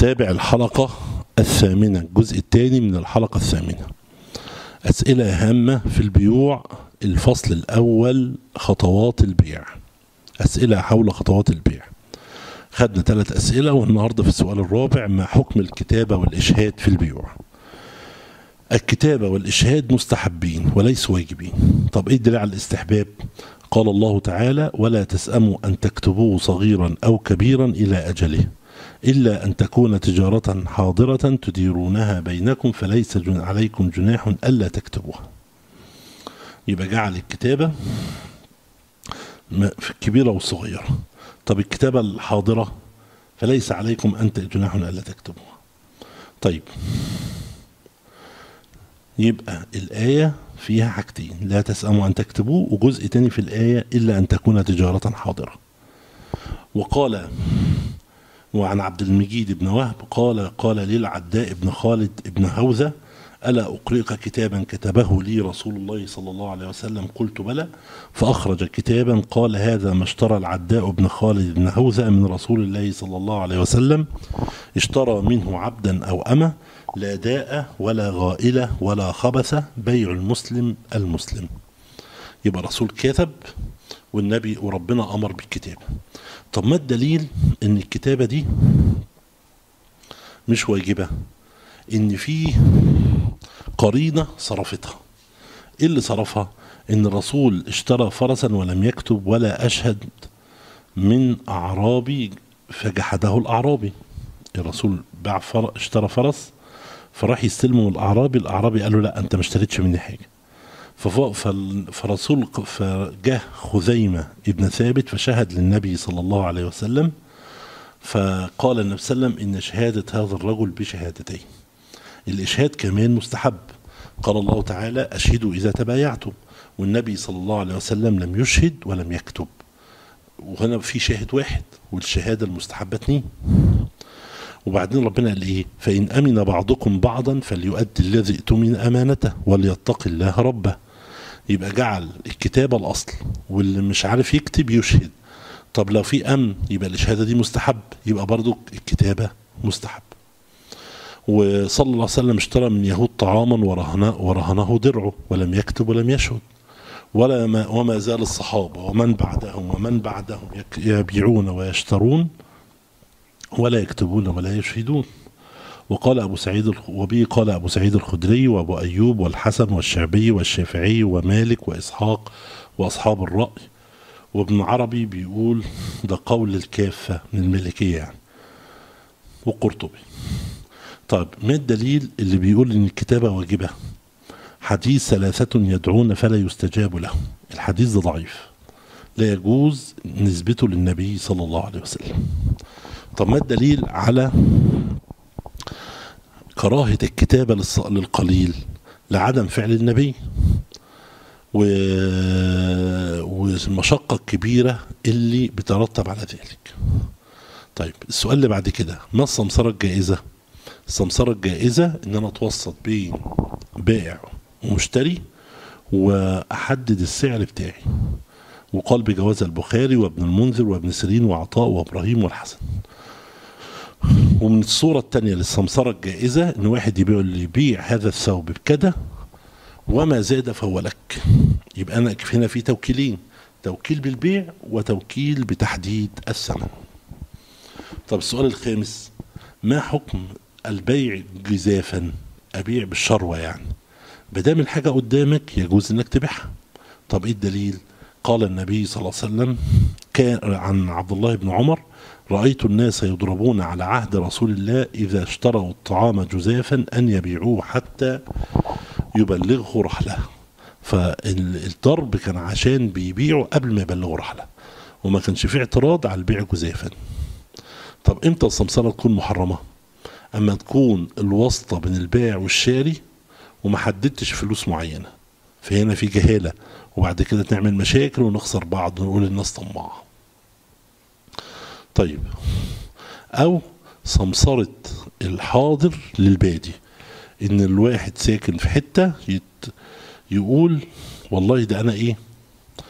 تابع الحلقة الثامنة الجزء الثاني من الحلقة الثامنة أسئلة هامة في البيوع الفصل الأول خطوات البيع أسئلة حول خطوات البيع خدنا ثلاث أسئلة والنهاردة في السؤال الرابع ما حكم الكتابة والإشهاد في البيوع الكتابة والإشهاد مستحبين وليسوا واجبين طب إيه الدليل على الاستحباب قال الله تعالى ولا تسأموا أن تكتبوه صغيرا أو كبيرا إلى أجله إلا أن تكون تجارة حاضرة تديرونها بينكم فليس جن عليكم جناح ألا تكتبوها يبقى جعل الكتابة في الكبيرة والصغيرة طب الكتابة الحاضرة فليس عليكم أنت جناح ألا تكتبوها طيب يبقى الآية فيها حاجتين لا تسأموا أن تكتبوه وجزء تاني في الآية إلا أن تكون تجارة حاضرة وقال وعن عبد المجيد بن وهب قال قال للعداء بن خالد بن هوذة ألا أقرئك كتابا كتبه لي رسول الله صلى الله عليه وسلم قلت بلى فأخرج كتابا قال هذا ما اشترى العداء بن خالد بن هوذة من رسول الله صلى الله عليه وسلم اشترى منه عبدا أو أمة لا داء ولا غائلة ولا خبث بيع المسلم المسلم يبقى رسول كتب والنبي وربنا أمر بالكتابة طب ما الدليل ان الكتابة دي مش واجبة ان في قرينة صرفتها ايه اللي صرفها ان الرسول اشترى فرسا ولم يكتب ولا اشهد من اعرابي فجحده الاعرابي الرسول باع فر... اشترى فرس فراح يستلمه الاعرابي الاعرابي قال له لا انت ما اشتريتش مني حاجه فرسول فجاه خزيمة ابن ثابت فشهد للنبي صلى الله عليه وسلم فقال النبي صلى الله عليه وسلم إن شهادة هذا الرجل بشهادتين الإشهاد كمان مستحب قال الله تعالى أشهدوا إذا تبايعتم والنبي صلى الله عليه وسلم لم يشهد ولم يكتب وهنا في شاهد واحد والشهادة المستحبة اتنين وبعدين ربنا قال ايه فإن أمن بعضكم بعضا فليؤدي الذي ائتمن أمانته وليتق الله ربه يبقى جعل الكتابة الأصل واللي مش عارف يكتب يشهد طب لو في أمن يبقى الشهادة دي مستحب يبقى برضو الكتابة مستحب وصلى الله عليه وسلم اشترى من يهود طعاما ورهنه, ورهنه درعه ولم يكتب ولم يشهد ولا ما وما زال الصحابة ومن بعدهم ومن بعدهم يبيعون ويشترون ولا يكتبون ولا يشهدون وقال أبو سعيد وبه قال أبو سعيد الخدري وأبو أيوب والحسن والشعبي والشافعي ومالك وإسحاق وأصحاب الرأي وابن عربي بيقول ده قول الكافة من الملكية يعني وقرطبي طيب ما الدليل اللي بيقول ان الكتابة واجبة حديث ثلاثة يدعون فلا يستجاب لهم الحديث ده ضعيف لا يجوز نسبته للنبي صلى الله عليه وسلم طب ما الدليل على كراهة الكتابة للقليل لعدم فعل النبي و... والمشقة الكبيرة اللي بترتب على ذلك طيب السؤال اللي بعد كده ما السمسرة الجائزة السمسرة الجائزة ان انا اتوسط بين بائع ومشتري واحدد السعر بتاعي وقال بجواز البخاري وابن المنذر وابن سيرين وعطاء وابراهيم والحسن ومن الصورة الثانية للسمسرة الجائزة ان واحد يبيع اللي يبيع هذا الثوب بكذا وما زاد فهو لك يبقى انا هنا في توكيلين توكيل بالبيع وتوكيل بتحديد الثمن طب السؤال الخامس ما حكم البيع جزافا ابيع بالشروة يعني بدام الحاجة قدامك يجوز انك تبيعها طب ايه الدليل قال النبي صلى الله عليه وسلم كان عن عبد الله بن عمر رأيت الناس يضربون على عهد رسول الله إذا اشتروا الطعام جزافا أن يبيعوه حتى يبلغه رحله فالضرب كان عشان بيبيعوا قبل ما يبلغوا رحله وما كانش فيه اعتراض على البيع جزافا طب امتى السمسرة تكون محرمة اما تكون الواسطة بين البائع والشاري وما حددتش فلوس معينة فهنا في جهالة وبعد كده نعمل مشاكل ونخسر بعض ونقول الناس طماعة طيب او سمسرة الحاضر للبادي ان الواحد ساكن في حتة يت يقول والله ده انا ايه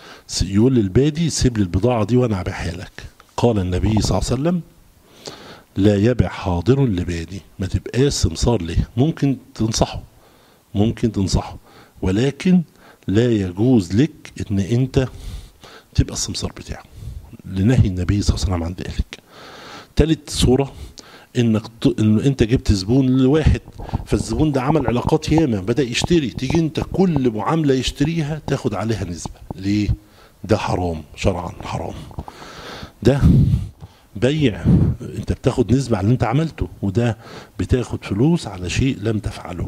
يقول للبادي سيب لي البضاعة دي وانا ابيعها لك قال النبي صلى الله عليه وسلم لا يبع حاضر لبادي ما تبقاش سمسار ليه ممكن تنصحه ممكن تنصحه ولكن لا يجوز لك ان انت تبقى السمسار بتاعه لنهي النبي صلى الله عليه وسلم عن ذلك تالت صورة انك ت... ان انت جبت زبون لواحد فالزبون ده عمل علاقات ياما بدا يشتري تيجي انت كل معامله يشتريها تاخد عليها نسبه ليه ده حرام شرعا حرام ده بيع انت بتاخد نسبه على اللي انت عملته وده بتاخد فلوس على شيء لم تفعله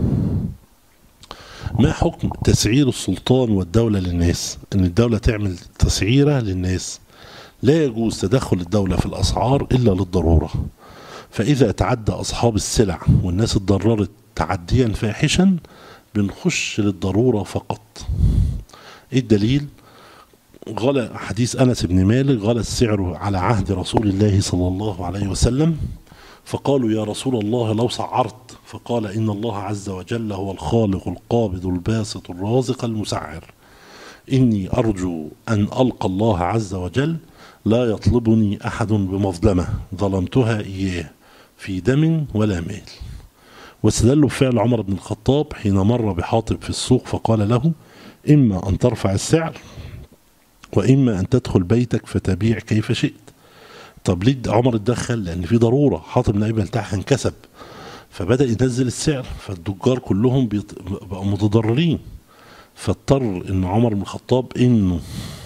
ما حكم تسعير السلطان والدولة للناس ان الدولة تعمل تسعيرة للناس لا يجوز تدخل الدولة في الأسعار إلا للضرورة فإذا تعدى أصحاب السلع والناس اتضررت تعديا فاحشا بنخش للضرورة فقط إيه الدليل غلى حديث أنس بن مالك غلى السعر على عهد رسول الله صلى الله عليه وسلم فقالوا يا رسول الله لو سعرت فقال إن الله عز وجل هو الخالق القابض الباسط الرازق المسعر إني أرجو أن ألقى الله عز وجل لا يطلبني أحد بمظلمة ظلمتها إياه في دم ولا مال واستدلوا بفعل عمر بن الخطاب حين مر بحاطب في السوق فقال له إما أن ترفع السعر وإما أن تدخل بيتك فتبيع كيف شئت طب ليه عمر اتدخل لأن في ضرورة حاطب بن أبي بلتاح انكسب فبدأ ينزل السعر فالتجار كلهم بيط... بقوا متضررين فاضطر ان عمر بن الخطاب انه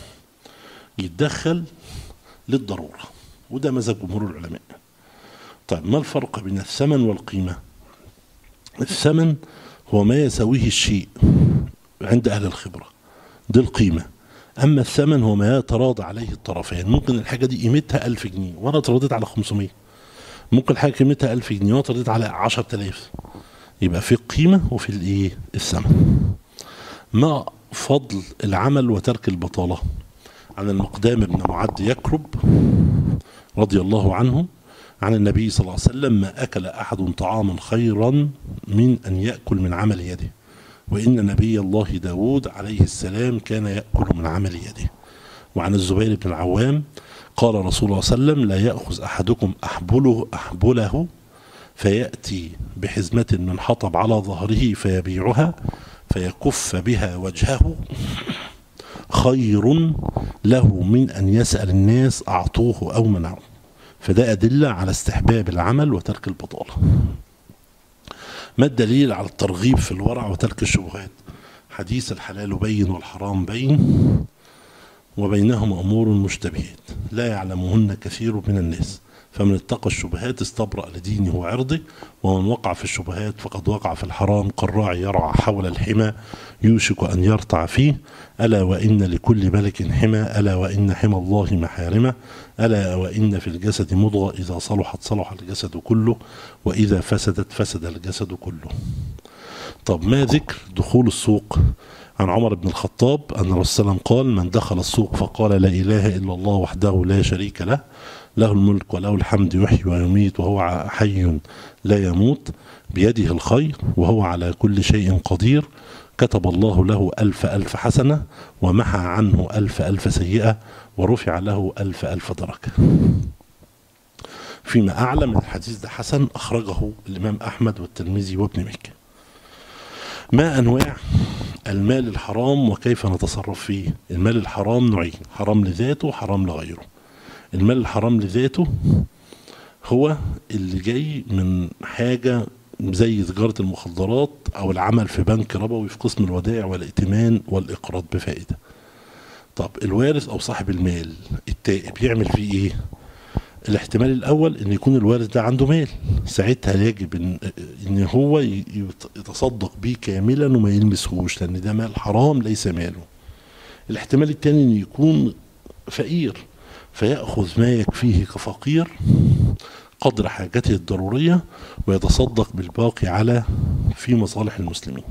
يتدخل للضرورة وده مذهب جمهور العلماء طيب ما الفرق بين الثمن والقيمة الثمن هو ما يساويه الشيء عند أهل الخبرة دي القيمة أما الثمن هو ما يتراضى عليه الطرفين ممكن الحاجة دي قيمتها ألف جنيه وأنا تراضيت على 500 ممكن الحاجة قيمتها ألف جنيه وأنا تراضيت على 10000 يبقى في القيمة وفي الإيه الثمن ما فضل العمل وترك البطالة عن المقدام بن معد يكرب رضي الله عنه عن النبي صلى الله عليه وسلم ما أكل أحد طعاما خيرا من أن يأكل من عمل يده وإن نبي الله داود عليه السلام كان يأكل من عمل يده وعن الزبير بن العوام قال رسول الله صلى الله عليه وسلم لا يأخذ أحدكم أحبله أحبله فيأتي بحزمة من حطب على ظهره فيبيعها فيكف بها وجهه خير له من أن يسأل الناس أعطوه أو منعوه فده أدلة على استحباب العمل وترك البطالة ما الدليل على الترغيب في الورع وترك الشبهات حديث الحلال بين والحرام بين وبينهما أمور مشتبهات لا يعلمهن كثير من الناس فمن اتقى الشبهات استبرأ لدينه وعرضه ومن وقع في الشبهات فقد وقع في الحرام كالراعي يرعى حول الحمى يوشك أن يرتع فيه ألا وإن لكل ملك حمى ألا وإن حمى الله محارمه ألا وإن في الجسد مضغة إذا صلحت صلح الجسد كله وإذا فسدت فسد الجسد كله طب ما ذكر دخول السوق عن عمر بن الخطاب أن الرسول قال من دخل السوق فقال لا إله إلا الله وحده لا شريك له له الملك وله الحمد يحيي ويميت وهو حي لا يموت بيده الخير وهو على كل شيء قدير كتب الله له ألف ألف حسنة ومحى عنه ألف ألف سيئة ورفع له ألف ألف درجة فيما أعلم الحديث ده حسن أخرجه الإمام أحمد والترمذي وابن مكة ما أنواع المال الحرام وكيف نتصرف فيه المال الحرام نوعين حرام لذاته وحرام لغيره المال الحرام لذاته هو اللي جاي من حاجة زي تجارة المخدرات أو العمل في بنك ربوي في قسم الودائع والائتمان والإقراض بفائدة طب الوارث أو صاحب المال التائب يعمل فيه إيه؟ الاحتمال الأول إن يكون الوارث ده عنده مال ساعتها يجب إن, إن هو يتصدق بيه كاملا وما يلمسهوش لأن ده مال حرام ليس ماله الاحتمال الثاني إن يكون فقير فيأخذ ما يكفيه كفقير قدر حاجته الضرورية ويتصدق بالباقي على في مصالح المسلمين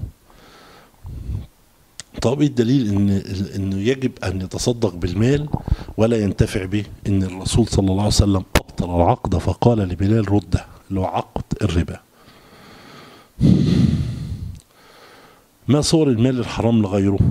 طب ايه الدليل ان انه يجب ان يتصدق بالمال ولا ينتفع به ان الرسول صلى الله عليه وسلم ابطل العقد فقال لبلال رده اللي هو عقد الربا ما صور المال الحرام لغيره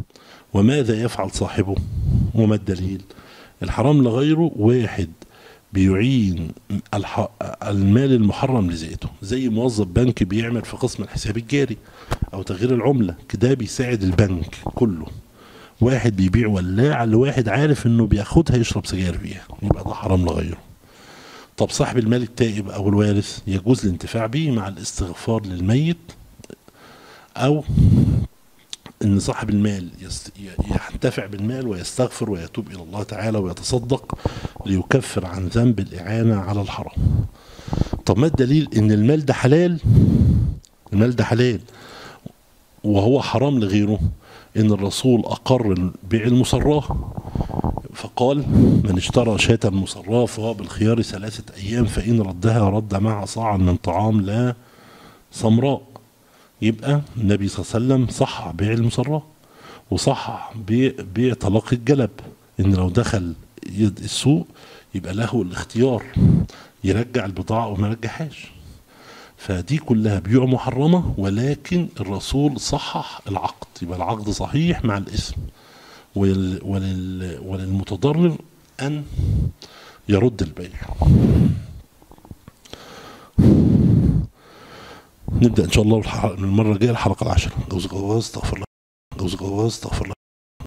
وماذا يفعل صاحبه وما الدليل الحرام لغيره واحد بيعين الح... المال المحرم لذاته زي موظف بنك بيعمل في قسم الحساب الجاري او تغيير العملة كده بيساعد البنك كله واحد بيبيع ولاعة لواحد عارف انه بياخدها يشرب سجاير بيها يبقى ده حرام لغيره طب صاحب المال التائب او الوارث يجوز الانتفاع به مع الاستغفار للميت او ان صاحب المال يست... ينتفع بالمال ويستغفر ويتوب الى الله تعالى ويتصدق ليكفر عن ذنب الاعانه على الحرام طب ما الدليل ان المال ده حلال المال ده حلال وهو حرام لغيره ان الرسول اقر بيع المصراه فقال من اشترى شاة مصراه فهو بالخيار ثلاثة أيام فإن ردها رد معها صاعا من طعام لا سمراء يبقى النبي صلى الله عليه وسلم صح بيع المصراه وصح بيع بيع طلاق الجلب إن لو دخل يد- السوق يبقى له الاختيار يرجع البضاعة أو ما يرجعهاش فدي كلها بيوع محرمة ولكن الرسول صحح العقد يبقى العقد صحيح مع الاسم ولل ولل وللمتضرر أن يرد البيع نبدأ إن شاء الله الح- المرة الجاية الحلقة العاشرة جوز جواز استغفر الله جوز جواز استغفر الله